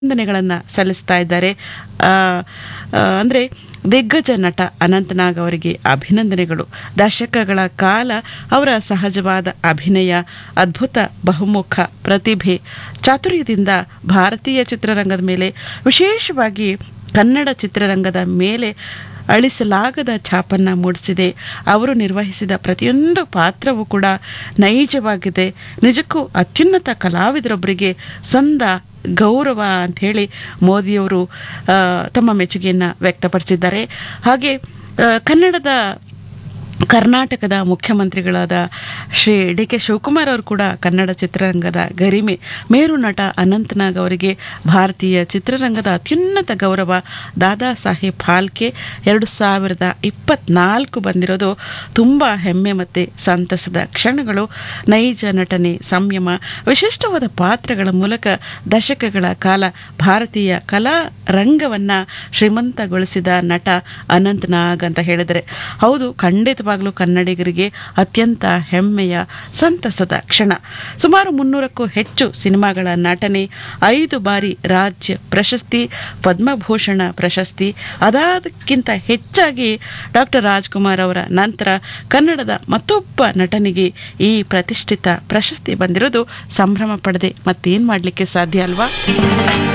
ವಂದನೆಗಳನ್ನು ಸಲ್ಲಿಸ್ತಾ ಇದ್ದಾರೆ ಆ, ಆ, ಅಂದ್ರೆ ದಿಗ್ಗಜ ನಟ ಅನಂತನಾಗ್ ಅವರಿಗೆ ಅಭಿನಂದನೆಗಳು ದಶಕಗಳ ಕಾಲ ಅವರ ಸಹಜವಾದ ಅಭಿನಯ ಅದ್ಭುತ ಬಹುಮುಖ ಪ್ರತಿಭೆ ಚಾತುರ್ಯದಿಂದ ಭಾರತೀಯ ಚಿತ್ರರಂಗದ ಮೇಲೆ ವಿಶೇಷವಾಗಿ ಕನ್ನಡ ಚಿತ್ರರಂಗದ ಮೇಲೆ ಅಳಿಸಲಾಗದ ಛಾಪನ್ನ ಮೂಡಿಸಿದೆ ಅವರು ನಿರ್ವಹಿಸಿದ ಪ್ರತಿಯೊಂದು ಪಾತ್ರವೂ ಕೂಡ ನೈಜವಾಗಿದೆ ನಿಜಕ್ಕೂ ಅತ್ಯುನ್ನತ ಕಲಾವಿದರೊಬ್ಬರಿಗೆ ಸಂದ ಗೌರವ ಅಂಥೇಳಿ ಮೋದಿಯವರು ಆ, ತಮ್ಮ ಮೆಚ್ಚುಗೆಯನ್ನು ವ್ಯಕ್ತಪಡಿಸಿದ್ದಾರೆ ಹಾಗೆ ಆ, ಕನ್ನಡದ ಕರ್ನಾಟಕದ ಮುಖ್ಯಮಂತ್ರಿಗಳಾದ ಶ್ರೀ ಡಿ ಕೆ ಶಿವಕುಮಾರ್ ಅವರು ಕೂಡ ಕನ್ನಡ ಚಿತ್ರರಂಗದ ಗರಿಮೆ ಮೇರು ನಟ ಅನಂತನಾಗ್ ಅವರಿಗೆ ಭಾರತೀಯ ಚಿತ್ರರಂಗದ ಅತ್ಯುನ್ನತ ಗೌರವ ದಾದಾ ಸಾಹೇಬ್ ಫಾಲ್ಕೆ ಎರಡು ಸಾವಿರದ ಇಪ್ಪತ್ನಾಲ್ಕು ಬಂದಿರೋದು ತುಂಬ ಹೆಮ್ಮೆ ಮತ್ತು ಸಂತಸದ ಕ್ಷಣಗಳು ನೈಜ ನಟನೆ ಸಂಯಮ ವಿಶಿಷ್ಟವಾದ ಪಾತ್ರಗಳ ಮೂಲಕ ದಶಕಗಳ ಕಾಲ ಭಾರತೀಯ ಕಲಾ ರಂಗವನ್ನು ಶ್ರೀಮಂತಗೊಳಿಸಿದ ನಟ ಅನಂತನಾಗ್ ಅಂತ ಹೇಳಿದರೆ ಹೌದು ಖಂಡಿತವಾಗ್ಲೂ ಕನ್ನಡಿಗರಿಗೆ ಅತ್ಯಂತ ಹೆಮ್ಮೆಯ ಸಂತಸದ ಕ್ಷಣ ಸುಮಾರು ಮುನ್ನೂರಕ್ಕೂ ಹೆಚ್ಚು ಸಿನಿಮಾಗಳ ನಟನೆ ಐದು ಬಾರಿ ರಾಜ್ಯ ಪ್ರಶಸ್ತಿ ಪದ್ಮಭೂಷಣ ಪ್ರಶಸ್ತಿ ಅದಾದಕ್ಕಿಂತ ಹೆಚ್ಚಾಗಿ ಡಾಕ್ಟರ್ ರಾಜ್ಕುಮಾರ್ ಅವರ ನಂತರ ಕನ್ನಡದ ಮತ್ತೊಬ್ಬ ನಟನಿಗೆ ಈ ಪ್ರತಿಷ್ಠಿತ ಪ್ರಶಸ್ತಿ ಬಂದಿರೋದು ಸಂಭ್ರಮ ಪಡದೆ ಮತ್ತೇನು ಮಾಡಲಿಕ್ಕೆ ಸಾಧ್ಯ ಅಲ್ವಾ